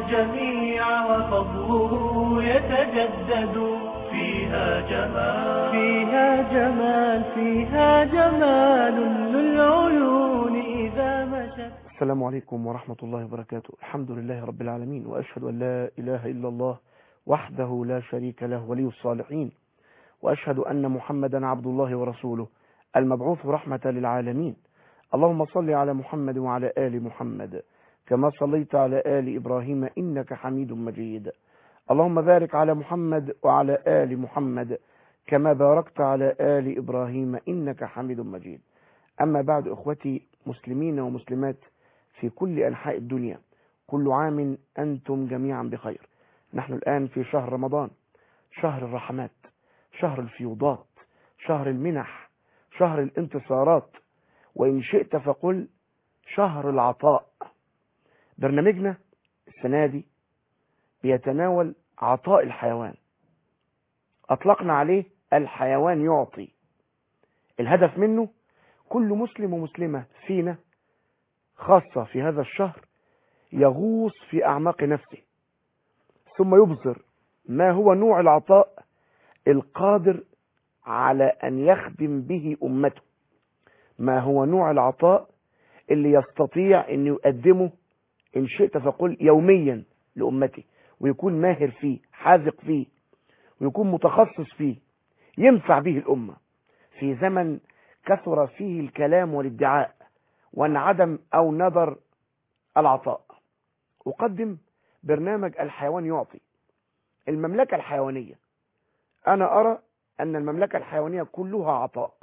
الجميع وفضله يتجدد فيها جمال فيها جمال فيها جمال للعيون إذا مشت السلام عليكم ورحمة الله وبركاته الحمد لله رب العالمين وأشهد أن لا إله إلا الله وحده لا شريك له ولي الصالحين وأشهد أن محمدا عبد الله ورسوله المبعوث رحمة للعالمين اللهم صل على محمد وعلى آل محمد كما صليت على آل إبراهيم إنك حميد مجيد اللهم بارك على محمد وعلى آل محمد كما باركت على آل إبراهيم إنك حميد مجيد أما بعد إخوتي مسلمين ومسلمات في كل أنحاء الدنيا كل عام أنتم جميعا بخير نحن الآن في شهر رمضان شهر الرحمات شهر الفيوضات شهر المنح شهر الانتصارات وإن شئت فقل شهر العطاء برنامجنا السنة دي بيتناول عطاء الحيوان أطلقنا عليه الحيوان يعطي الهدف منه كل مسلم ومسلمة فينا خاصة في هذا الشهر يغوص في أعماق نفسه ثم يبصر ما هو نوع العطاء القادر على أن يخدم به أمته ما هو نوع العطاء اللي يستطيع أن يقدمه إن شئت فقل يوميا لأمته ويكون ماهر فيه حاذق فيه ويكون متخصص فيه ينفع به الأمة في زمن كثر فيه الكلام والادعاء وانعدم أو نذر العطاء أقدم برنامج الحيوان يعطي المملكة الحيوانية أنا أرى أن المملكة الحيوانية كلها عطاء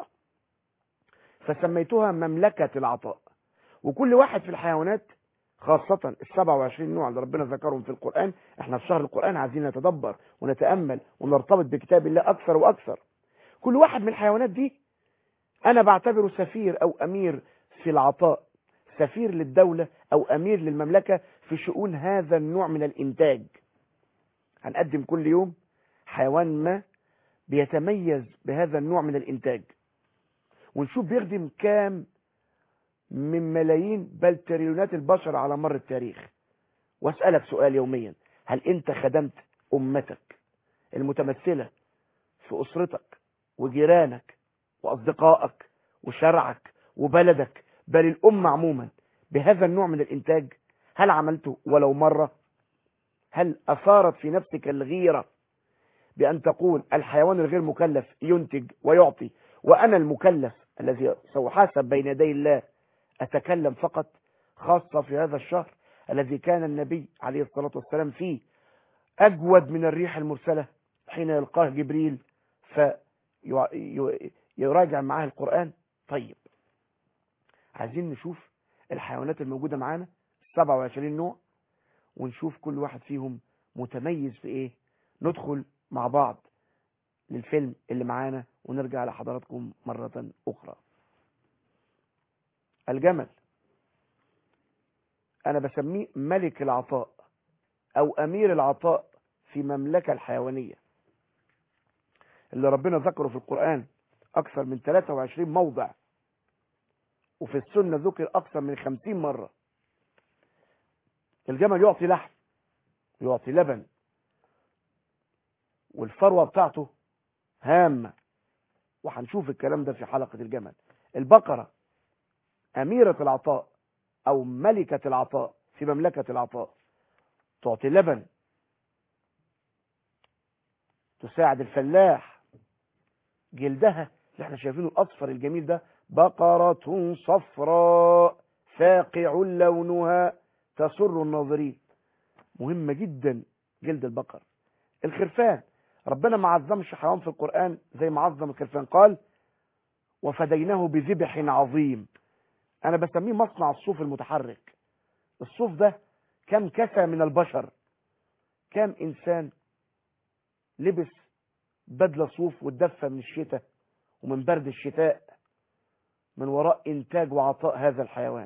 فسميتها مملكة العطاء وكل واحد في الحيوانات خاصة ال 27 نوع اللي ربنا ذكرهم في القرآن احنا في شهر القرآن عايزين نتدبر ونتأمل ونرتبط بكتاب الله أكثر وأكثر كل واحد من الحيوانات دي أنا بعتبره سفير أو أمير في العطاء سفير للدولة أو أمير للمملكة في شؤون هذا النوع من الإنتاج هنقدم كل يوم حيوان ما بيتميز بهذا النوع من الإنتاج ونشوف بيخدم كام من ملايين بل تريليونات البشر على مر التاريخ واسألك سؤال يوميا هل انت خدمت امتك المتمثلة في اسرتك وجيرانك واصدقائك وشرعك وبلدك بل الامة عموما بهذا النوع من الانتاج هل عملته ولو مرة هل اثارت في نفسك الغيرة بان تقول الحيوان الغير مكلف ينتج ويعطي وانا المكلف الذي سأحاسب بين يدي الله أتكلم فقط خاصة في هذا الشهر الذي كان النبي عليه الصلاة والسلام فيه أجود من الريح المرسلة حين يلقاه جبريل فيراجع معاه القرآن طيب عايزين نشوف الحيوانات الموجودة معانا 27 نوع ونشوف كل واحد فيهم متميز في ايه ندخل مع بعض للفيلم اللي معانا ونرجع لحضراتكم مرة أخرى الجمل انا بسميه ملك العطاء او امير العطاء في مملكة الحيوانية اللي ربنا ذكره في القرآن اكثر من 23 موضع وفي السنة ذكر اكثر من 50 مرة الجمل يعطي لحم يعطي لبن والفروة بتاعته هامة وهنشوف الكلام ده في حلقة الجمل البقرة أميرة العطاء أو ملكة العطاء في مملكة العطاء تعطي لبن تساعد الفلاح جلدها اللي احنا شايفينه الأصفر الجميل ده بقرة صفراء فاقع لونها تسر الناظرين مهمة جدا جلد البقر الخرفان ربنا ما عظمش حيوان في القرآن زي ما عظم الخرفان قال وفديناه بذبح عظيم انا بسميه مصنع الصوف المتحرك الصوف ده كم كسى من البشر كم انسان لبس بدلة صوف واتدفى من الشتاء ومن برد الشتاء من وراء انتاج وعطاء هذا الحيوان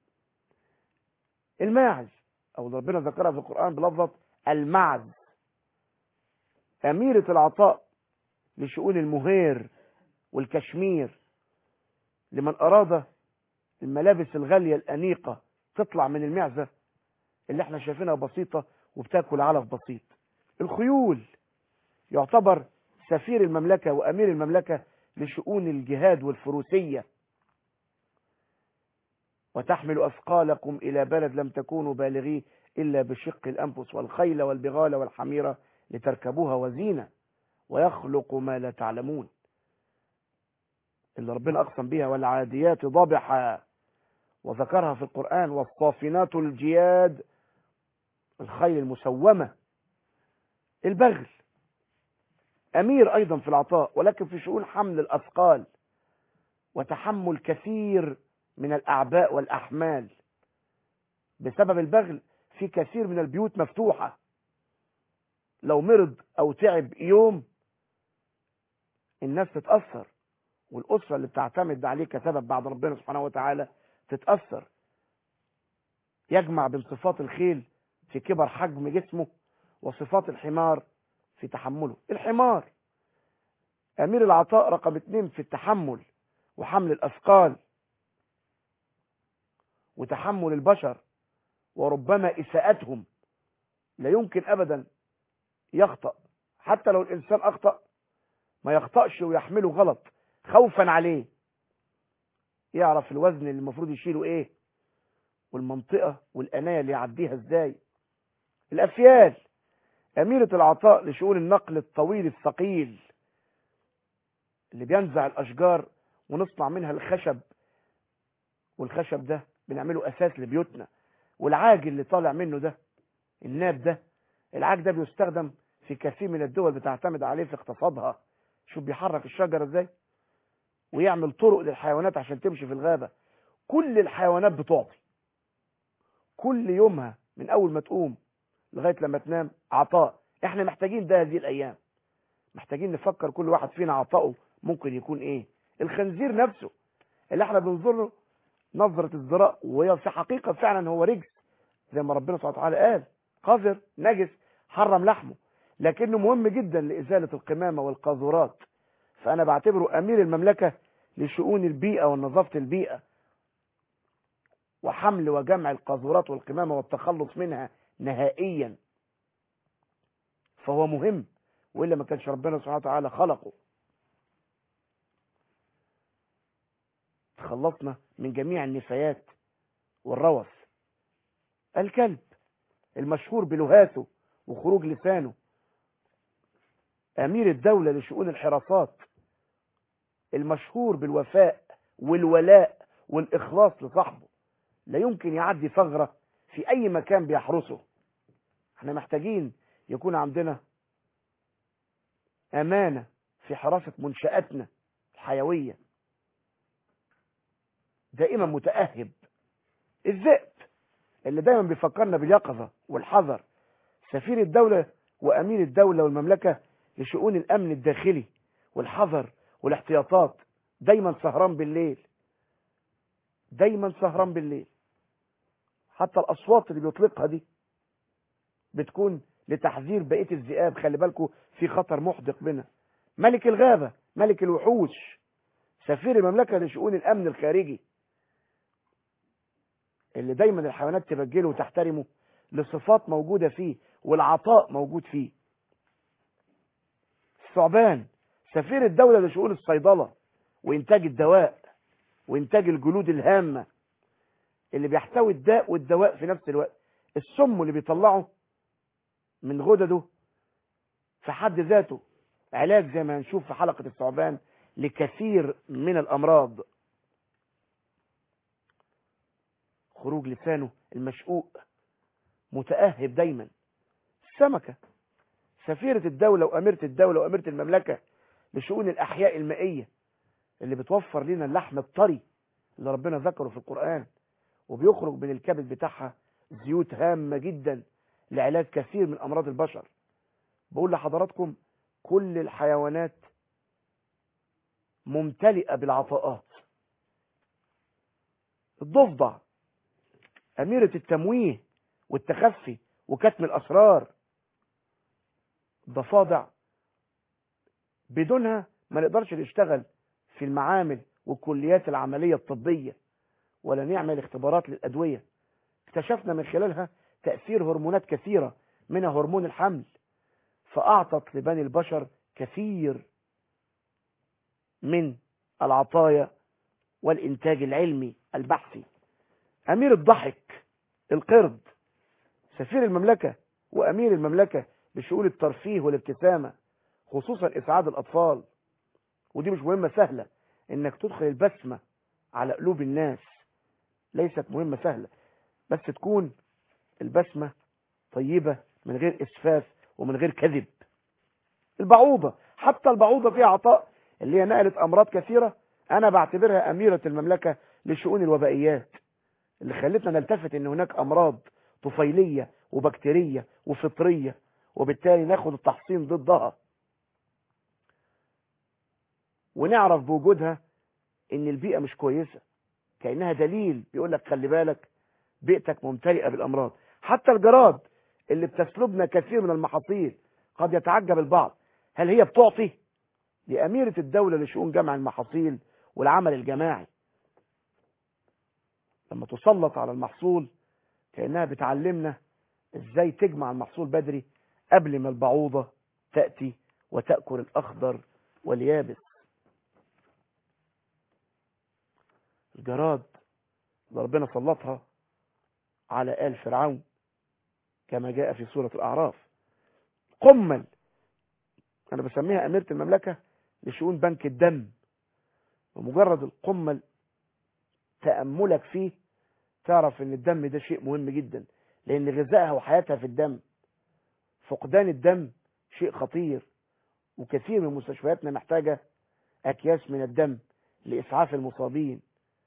الماعز او اللي ربنا ذكرها في القرآن بلفظة المعز اميرة العطاء لشؤون المهير والكشمير لمن اراد الملابس الغالية الأنيقة تطلع من المعزة اللي احنا شايفينها بسيطة وبتاكل علف بسيط الخيول يعتبر سفير المملكة وأمير المملكة لشؤون الجهاد والفروسية وتحمل أثقالكم إلى بلد لم تكونوا بالغيه إلا بشق الأنفس والخيل والبغال والحميرة لتركبوها وزينة ويخلق ما لا تعلمون اللي ربنا أقسم بها والعاديات ضبحا وذكرها في القرآن والصافنات الجياد الخيل المسومة البغل أمير أيضا في العطاء ولكن في شؤون حمل الأثقال وتحمل كثير من الأعباء والأحمال بسبب البغل في كثير من البيوت مفتوحة لو مرض أو تعب يوم الناس تتأثر والأسرة اللي بتعتمد عليه كسبب بعد ربنا سبحانه وتعالى تتأثر يجمع بين صفات الخيل في كبر حجم جسمه وصفات الحمار في تحمله الحمار أمير العطاء رقم اتنين في التحمل وحمل الأثقال وتحمل البشر وربما إساءتهم لا يمكن أبدا يخطأ حتى لو الإنسان أخطأ ما يخطأش ويحمله غلط خوفا عليه يعرف الوزن اللي المفروض يشيله ايه والمنطقة والأناية اللي يعديها ازاي الأفيال أميرة العطاء لشؤون النقل الطويل الثقيل اللي بينزع الأشجار ونصنع منها الخشب والخشب ده بنعمله أساس لبيوتنا والعاج اللي طالع منه ده الناب ده العاج ده بيستخدم في كثير من الدول بتعتمد عليه في اقتصادها شوف بيحرك الشجرة ازاي ويعمل طرق للحيوانات عشان تمشي في الغابة كل الحيوانات بتعطي كل يومها من اول ما تقوم لغاية لما تنام عطاء احنا محتاجين ده هذه الايام محتاجين نفكر كل واحد فينا عطاؤه ممكن يكون ايه الخنزير نفسه اللي احنا بننظر له نظرة الزراء وهي في حقيقة فعلا هو رجس زي ما ربنا سبحانه وتعالى قال قذر نجس حرم لحمه لكنه مهم جدا لإزالة القمامة والقاذورات فأنا بعتبره أمير المملكة لشؤون البيئة ونظافة البيئة وحمل وجمع القاذورات والقمامة والتخلص منها نهائيا فهو مهم وإلا ما كانش ربنا سبحانه وتعالى خلقه تخلصنا من جميع النفايات والروث الكلب المشهور بلهاته وخروج لسانه أمير الدولة لشؤون الحراسات المشهور بالوفاء والولاء والإخلاص لصاحبه لا يمكن يعدي ثغرة في أي مكان بيحرسه احنا محتاجين يكون عندنا أمانة في حراسة منشآتنا الحيوية دائما متأهب الذئب اللي دايما بيفكرنا باليقظة والحذر سفير الدولة وأمير الدولة والمملكة لشؤون الأمن الداخلي والحذر والاحتياطات دايما سهران بالليل دايما سهران بالليل حتى الأصوات اللي بيطلقها دي بتكون لتحذير بقية الذئاب خلي بالكم في خطر محدق بنا ملك الغابة ملك الوحوش سفير المملكة لشؤون الأمن الخارجي اللي دايما الحيوانات تبجله وتحترمه لصفات موجودة فيه والعطاء موجود فيه الثعبان سفير الدولة لشؤون الصيدلة وإنتاج الدواء وإنتاج الجلود الهامة اللي بيحتوي الداء والدواء في نفس الوقت السم اللي بيطلعه من غدده في حد ذاته علاج زي ما هنشوف في حلقة الثعبان لكثير من الأمراض خروج لسانه المشقوق متأهب دايما السمكة سفيرة الدولة وأميرة الدولة وأميرة المملكة لشؤون الأحياء المائية اللي بتوفر لنا اللحم الطري اللي ربنا ذكره في القرآن وبيخرج من الكبد بتاعها زيوت هامة جدا لعلاج كثير من أمراض البشر بقول لحضراتكم كل الحيوانات ممتلئة بالعطاءات الضفدع أميرة التمويه والتخفي وكتم الأسرار الضفادع بدونها ما نقدرش نشتغل في المعامل والكليات العملية الطبية ولا نعمل اختبارات للأدوية اكتشفنا من خلالها تأثير هرمونات كثيرة منها هرمون الحمل فأعطت لبني البشر كثير من العطايا والإنتاج العلمي البحثي أمير الضحك القرد سفير المملكة وأمير المملكة بشؤون الترفيه والابتسامة خصوصا إسعاد الأطفال ودي مش مهمة سهلة إنك تدخل البسمة على قلوب الناس ليست مهمة سهلة بس تكون البسمة طيبة من غير إسفاف ومن غير كذب البعوضة حتى البعوضة فيها عطاء اللي هي نقلت أمراض كثيرة أنا بعتبرها أميرة المملكة لشؤون الوبائيات اللي خلتنا نلتفت إن هناك أمراض طفيلية وبكتيرية وفطرية وبالتالي ناخد التحصين ضدها ونعرف بوجودها ان البيئة مش كويسة كأنها دليل بيقول لك خلي بالك بيئتك ممتلئة بالأمراض حتى الجراد اللي بتسلبنا كثير من المحاصيل قد يتعجب البعض هل هي بتعطي دي أميرة الدولة لشؤون جمع المحاصيل والعمل الجماعي لما تسلط على المحصول كأنها بتعلمنا ازاي تجمع المحصول بدري قبل ما البعوضة تأتي وتأكل الأخضر واليابس الجراد اللي ربنا سلطها على آل فرعون كما جاء في سورة الأعراف قمل أنا بسميها أميرة المملكة لشؤون بنك الدم ومجرد القمل تأملك فيه تعرف ان الدم ده شيء مهم جدا لان غذائها وحياتها في الدم فقدان الدم شيء خطير وكثير من مستشفياتنا محتاجة اكياس من الدم لاسعاف المصابين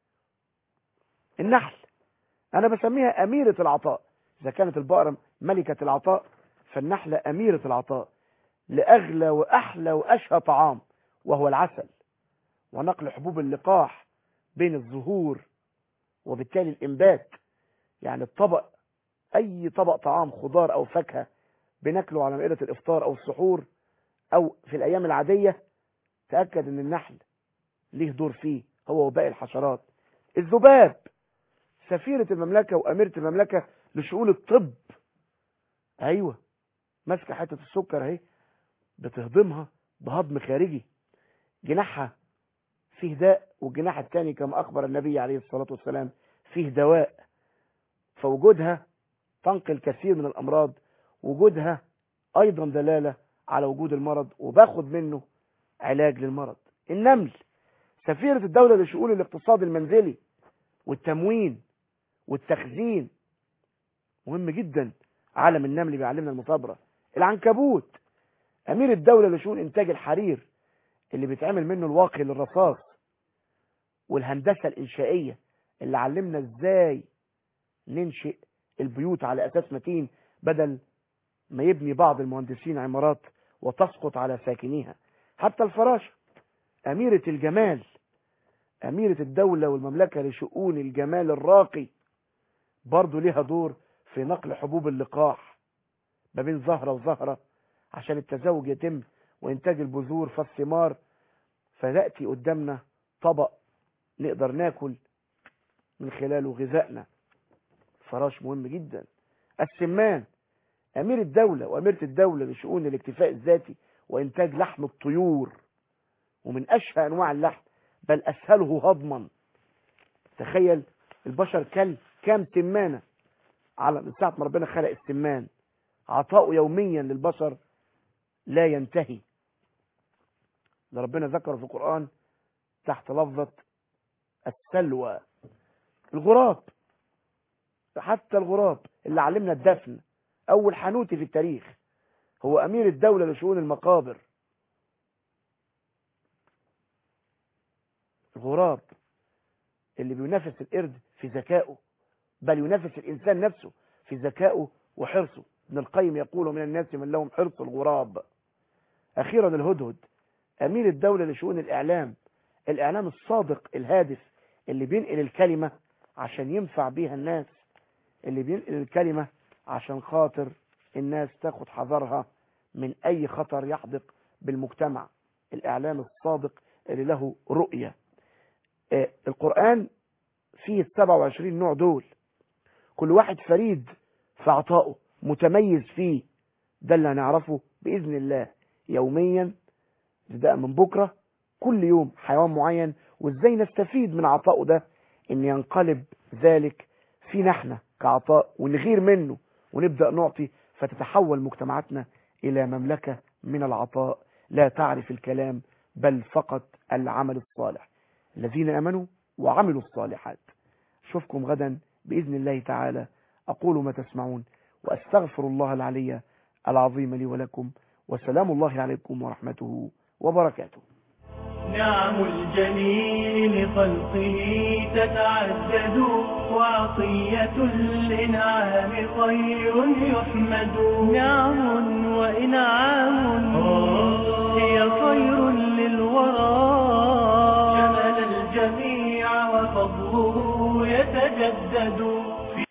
النحل انا بسميها اميرة العطاء اذا كانت البقرة ملكة العطاء فالنحلة اميرة العطاء لاغلى واحلى واشهى طعام وهو العسل ونقل حبوب اللقاح بين الزهور وبالتالي الانبات يعني الطبق اي طبق طعام خضار او فاكهه بناكله على مائده الافطار او السحور او في الايام العاديه تاكد ان النحل ليه دور فيه هو وباقي الحشرات الذباب سفيره المملكه واميره المملكه لشؤون الطب ايوه ماسكه حته السكر اهي بتهضمها بهضم خارجي جناحها فيه داء والجناح الثاني كما أخبر النبي عليه الصلاة والسلام فيه دواء فوجودها تنقل كثير من الأمراض وجودها أيضا دلالة على وجود المرض وباخد منه علاج للمرض النمل سفيرة الدولة لشؤون الاقتصاد المنزلي والتموين والتخزين مهم جدا عالم النمل بيعلمنا المثابرة العنكبوت أمير الدولة لشؤون إنتاج الحرير اللي بيتعمل منه الواقي للرصاص والهندسة الإنشائية اللي علمنا إزاي ننشئ البيوت على أساس متين بدل ما يبني بعض المهندسين عمارات وتسقط على ساكنيها حتى الفراشة أميرة الجمال أميرة الدولة والمملكة لشؤون الجمال الراقي برضو ليها دور في نقل حبوب اللقاح ما بين زهرة وزهرة عشان التزاوج يتم وإنتاج البذور فالثمار فيأتي قدامنا طبق نقدر ناكل من خلاله غذائنا فراش مهم جدا السمان أمير الدولة وأميرة الدولة لشؤون الاكتفاء الذاتي وإنتاج لحم الطيور ومن أشهى أنواع اللحم بل أسهله هضما تخيل البشر كل كام سمانة على من ساعة ما ربنا خلق السمان عطاؤه يوميا للبشر لا ينتهي ده ربنا ذكره في القرآن تحت لفظة السلوى الغراب حتى الغراب اللي علمنا الدفن أول حنوتي في التاريخ هو أمير الدولة لشؤون المقابر الغراب اللي بينافس القرد في ذكائه بل ينافس الإنسان نفسه في ذكائه وحرصه ابن القيم يقول من الناس من لهم حرص الغراب أخيرا الهدهد أمير الدولة لشؤون الإعلام الإعلام الصادق الهادف اللي بينقل الكلمة عشان ينفع بيها الناس اللي بينقل الكلمة عشان خاطر الناس تاخد حذرها من أي خطر يحدق بالمجتمع الإعلام الصادق اللي له رؤية آه القرآن فيه 27 نوع دول كل واحد فريد في عطائه متميز فيه ده اللي هنعرفه بإذن الله يوميا ابتداء من بكرة كل يوم حيوان معين وازاي نستفيد من عطائه ده ان ينقلب ذلك فينا احنا كعطاء ونغير منه ونبدأ نعطي فتتحول مجتمعاتنا الى مملكة من العطاء لا تعرف الكلام بل فقط العمل الصالح الذين امنوا وعملوا الصالحات اشوفكم غدا باذن الله تعالى اقول ما تسمعون واستغفر الله العلي العظيم لي ولكم وسلام الله عليكم ورحمته وبركاته نعم الجميل لخلقه تتعدد وعطية الإنعام خير يحمد نعم وإنعام هي خير للورى شمل الجميع وفضله يتجدد